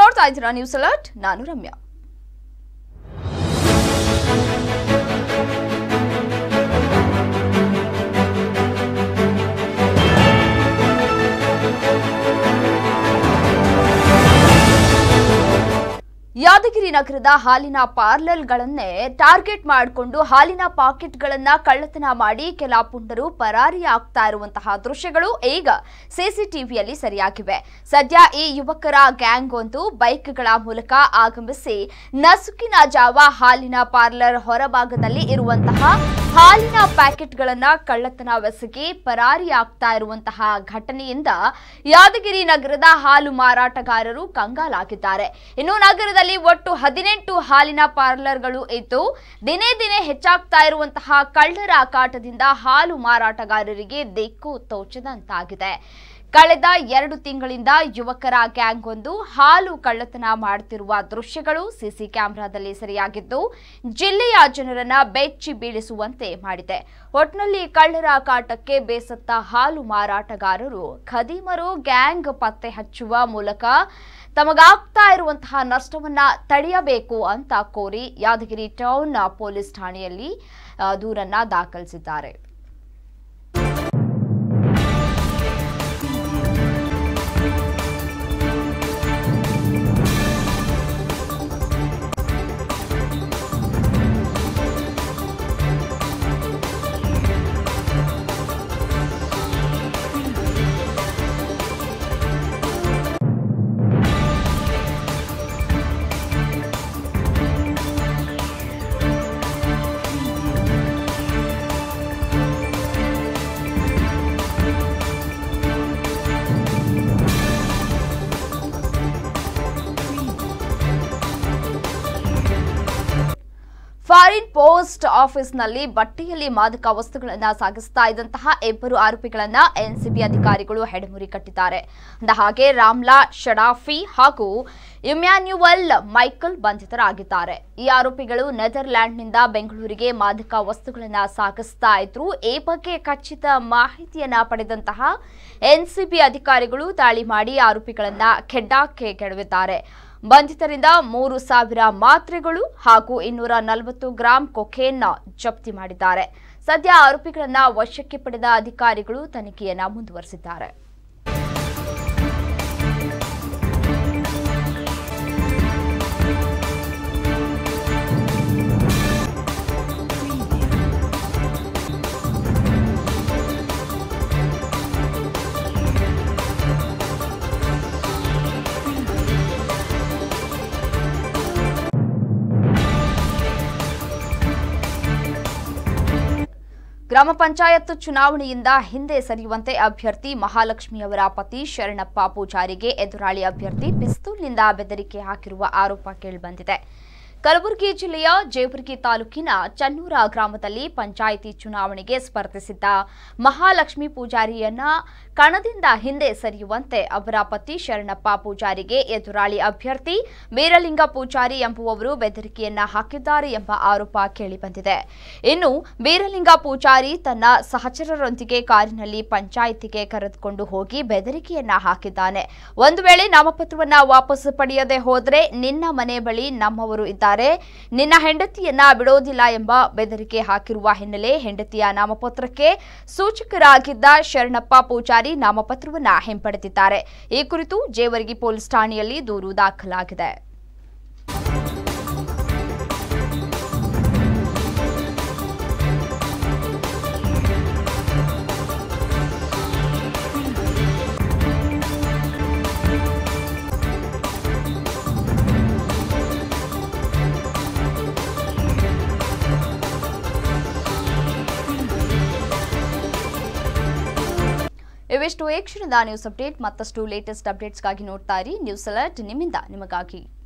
ನೋಡ್ತಾ ಇದ್ದೀರಾ news alert ನಾನು ರಮ್ಯಾ ಯಾದಗಿರಿ ನಗರದ ಹಾಲಿನ ಪಾರ್ಲರ್ಗಳನ್ನೇ ಟಾರ್ಗೆಟ್ ಮಾಡಿಕೊಂಡು ಹಾಲಿನ ಪಾಕೆಟ್ಗಳನ್ನ ಕಳ್ಳತನ ಮಾಡಿ ಕೆಲ ಪುಂಡರು ಪರಾರಿ ಆಗ್ತಾ ಇರುವಂತಹ ದೃಶ್ಯಗಳು ಈಗ ಸಿಸಿಟಿವಿಯಲ್ಲಿ ಸರಿಯಾಗಿವೆ ಸದ್ಯ ಈ ಯುವಕರ ಗ್ಯಾಂಗ್ ಒಂದು ಬೈಕ್ಗಳ ಮೂಲಕ ಆಗಮಿಸಿ ನಸುಕಿನ ಜಾವ ಹಾಲಿನ ಪಾರ್ಲರ್ ಹೊರಭಾಗದಲ್ಲಿ ಇರುವಂತಹ ಹಾಲಿನ ಪ್ಯಾಕೆಟ್ಗಳನ್ನ ಕಳ್ಳತನವೆಸಗಿ ಪರಾರಿ ಆಗ್ತಾ ಇರುವಂತಹ ಘಟನೆಯಿಂದ ಯಾದಗಿರಿ ನಗರದ ಹಾಲು ಮಾರಾಟಗಾರರು ಕಂಗಾಲಾಗಿದ್ದಾರೆ ಇನ್ನು ನಗರದಲ್ಲಿ ಒಟ್ಟು ಹದಿನೆಂಟು ಹಾಲಿನ ಪಾರ್ಲರ್ಗಳು ಇದ್ದು ದಿನೇ ದಿನೇ ಹೆಚ್ಚಾಗ್ತಾ ಇರುವಂತಹ ಕಳ್ಳರ ಕಾಟದಿಂದ ಹಾಲು ಮಾರಾಟಗಾರರಿಗೆ ದಿಕ್ಕು ತೋಚದಂತಾಗಿದೆ ಕಳೆದ ಎರಡು ತಿಂಗಳಿಂದ ಯುವಕರ ಗ್ಯಾಂಗ್ ಒಂದು ಹಾಲು ಕಳ್ಳತನ ಮಾಡುತ್ತಿರುವ ದೃಶ್ಯಗಳು ಸಿಸಿ ಕ್ಯಾಮೆರಾದಲ್ಲಿ ಸೆರೆಯಾಗಿದ್ದು ಜಿಲ್ಲೆಯ ಜನರನ್ನ ಬೆಚ್ಚಿ ಬೀಳಿಸುವಂತೆ ಮಾಡಿದೆ ಒಟ್ನಲ್ಲಿ ಕಳ್ಳರ ಕಾಟಕ್ಕೆ ಬೇಸತ್ತ ಹಾಲು ಮಾರಾಟಗಾರರು ಖದೀಮರು ಗ್ಯಾಂಗ್ ಪತ್ತೆ ಹಚ್ಚುವ ಮೂಲಕ ತಮಗಾಗ್ತಾ ಇರುವಂತಹ ನಷ್ಟವನ್ನ ತಡೆಯಬೇಕು ಅಂತ ಕೋರಿ ಯಾದಗಿರಿ ಟೌನ್ ಪೊಲೀಸ್ ಠಾಣೆಯಲ್ಲಿ ಆ, ದೂರನ್ನ ದಾಖಲಿಸಿದ್ದಾರೆ ಫಾರಿನ್ ಪೋಸ್ಟ್ ಆಫೀಸ್ನಲ್ಲಿ ಬಟ್ಟೆಯಲ್ಲಿ ಮಾದಕ ವಸ್ತುಗಳನ್ನ ಸಾಗಿಸ್ತಾ ಇದ್ದಂತಹ ಇಬ್ಬರು ಆರೋಪಿಗಳನ್ನ ಎನ್ಸಿಬಿ ಅಧಿಕಾರಿಗಳು ಹೆಡಮುರಿ ಕಟ್ಟಿದ್ದಾರೆ ಅಂದ ಹಾಗೆ ರಾಮ್ಲಾ ಶಡಾಫಿ ಹಾಗೂ ಇಮ್ಯಾನ್ಯುವಲ್ ಮೈಕಲ್ ಬಂಧಿತರಾಗಿದ್ದಾರೆ ಈ ಆರೋಪಿಗಳು ನೆದರ್ಲ್ಯಾಂಡ್ನಿಂದ ಬೆಂಗಳೂರಿಗೆ ಮಾದಕ ವಸ್ತುಗಳನ್ನ ಸಾಗಿಸ್ತಾ ಇದ್ರು ಈ ಬಗ್ಗೆ ಖಚಿತ ಮಾಹಿತಿಯನ್ನ ಪಡೆದಂತಹ ಎನ್ಸಿಬಿ ಅಧಿಕಾರಿಗಳು ದಾಳಿ ಮಾಡಿ ಆರೋಪಿಗಳನ್ನ ಖೆಡ್ಡಾಕ್ಕೆ ಕೆಡವಿದ್ದಾರೆ ಬಂಧಿತರಿಂದ ಮೂರು ಸಾವಿರ ಮಾತ್ರೆಗಳು ಹಾಗೂ ಇನ್ನೂರ ನಲವತ್ತು ಗ್ರಾಂ ಕೊಕೇನ್ ಜಪ್ತಿ ಮಾಡಿದ್ದಾರೆ ಸದ್ಯ ಆರೋಪಿಗಳನ್ನ ವಶಕ್ಕೆ ಪಡೆದ ಅಧಿಕಾರಿಗಳು ತನಿಖೆಯನ್ನ ಮುಂದುವರೆಸಿದ್ದಾರೆ ಗ್ರಾಮ ಪಂಚಾಯತ್ ಚುನಾವಣೆಯಿಂದ ಹಿಂದೆ ಸರಿಯುವಂತೆ ಅಭ್ಯರ್ಥಿ ಮಹಾಲಕ್ಷ್ಮಿಯವರ ಪತಿ ಶರಣಪ್ಪ ಪೂಜಾರಿಗೆ ಎದುರಾಳಿ ಅಭ್ಯರ್ಥಿ ಪಿಸ್ತೂಲ್ನಿಂದ ಬೆದರಿಕೆ ಹಾಕಿರುವ ಆರೋಪ ಕೇಳಿಬಂದಿದೆ ಕಲಬುರಗಿ ಜಿಲ್ಲೆಯ ಜೇವರ್ಗಿ ತಾಲೂಕಿನ ಚನ್ನೂರ ಗ್ರಾಮದಲ್ಲಿ ಪಂಚಾಯಿತಿ ಚುನಾವಣೆಗೆ ಸ್ಪರ್ಧಿಸಿದ್ದ ಮಹಾಲಕ್ಷ್ಮಿ ಪೂಜಾರಿಯನ್ನ ಕಣದಿಂದ ಹಿಂದೆ ಸರಿಯುವಂತೆ ಅವರ ಪತಿ ಶರಣಪ್ಪ ಪೂಜಾರಿಗೆ ಎದುರಾಳಿ ಅಭ್ಯರ್ಥಿ ವೀರಲಿಂಗ ಪೂಜಾರಿ ಎಂಬುವವರು ಬೆದರಿಕೆಯನ್ನ ಹಾಕಿದ್ದಾರೆ ಎಂಬ ಆರೋಪ ಕೇಳಿಬಂದಿದೆ ಇನ್ನು ವೀರಲಿಂಗ ಪೂಜಾರಿ ತನ್ನ ಸಹಚರರೊಂದಿಗೆ ಕಾರಿನಲ್ಲಿ ಪಂಚಾಯಿತಿಗೆ ಕರೆದುಕೊಂಡು ಹೋಗಿ ಬೆದರಿಕೆಯನ್ನ ಹಾಕಿದ್ದಾನೆ ಒಂದು ವೇಳೆ ನಾಮಪತ್ರವನ್ನ ವಾಪಸ್ ಪಡೆಯದೆ ಹೋದ್ರೆ ನಿನ್ನ ಮನೆ ಬಳಿ ನಮ್ಮವರು ಇದ್ದಾರೆ ನಿನ್ನ ಹೆಂಡತಿಯನ್ನ ಬಿಡೋದಿಲ್ಲ ಎಂಬ ಬೆದರಿಕೆ ಹಾಕಿರುವ ಹಿನ್ನೆಲೆ ಹೆಂಡತಿಯ ನಾಮಪತ್ರಕ್ಕೆ ಸೂಚಕರಾಗಿದ್ದ ಶರಣಪ್ಪ ಪೂಜಾರಿ ನಾಮಪತ್ರವನ್ನ ಹಿಂಪಡೆದಿದ್ದಾರೆ ಈ ಕುರಿತು ಜೇವರ್ಗಿ ಪೊಲೀಸ್ ಠಾಣೆಯಲ್ಲಿ ದೂರು ದಾಖಲಾಗಿದೆ ಇವಿಷ್ಟು ಈ ಕ್ಷಣದ ನ್ಯೂಸ್ ಅಪ್ಡೇಟ್ ಮತ್ತಷ್ಟು ಲೇಟೆಸ್ಟ್ ಅಪ್ಡೇಟ್ಸ್ಗಾಗಿ ನೋಡ್ತಾ ಇರಿ ನ್ಯೂಸ್ ಅಲರ್ಟ್ ನಿಮ್ಮಿಂದ ನಿಮಗಾಗಿ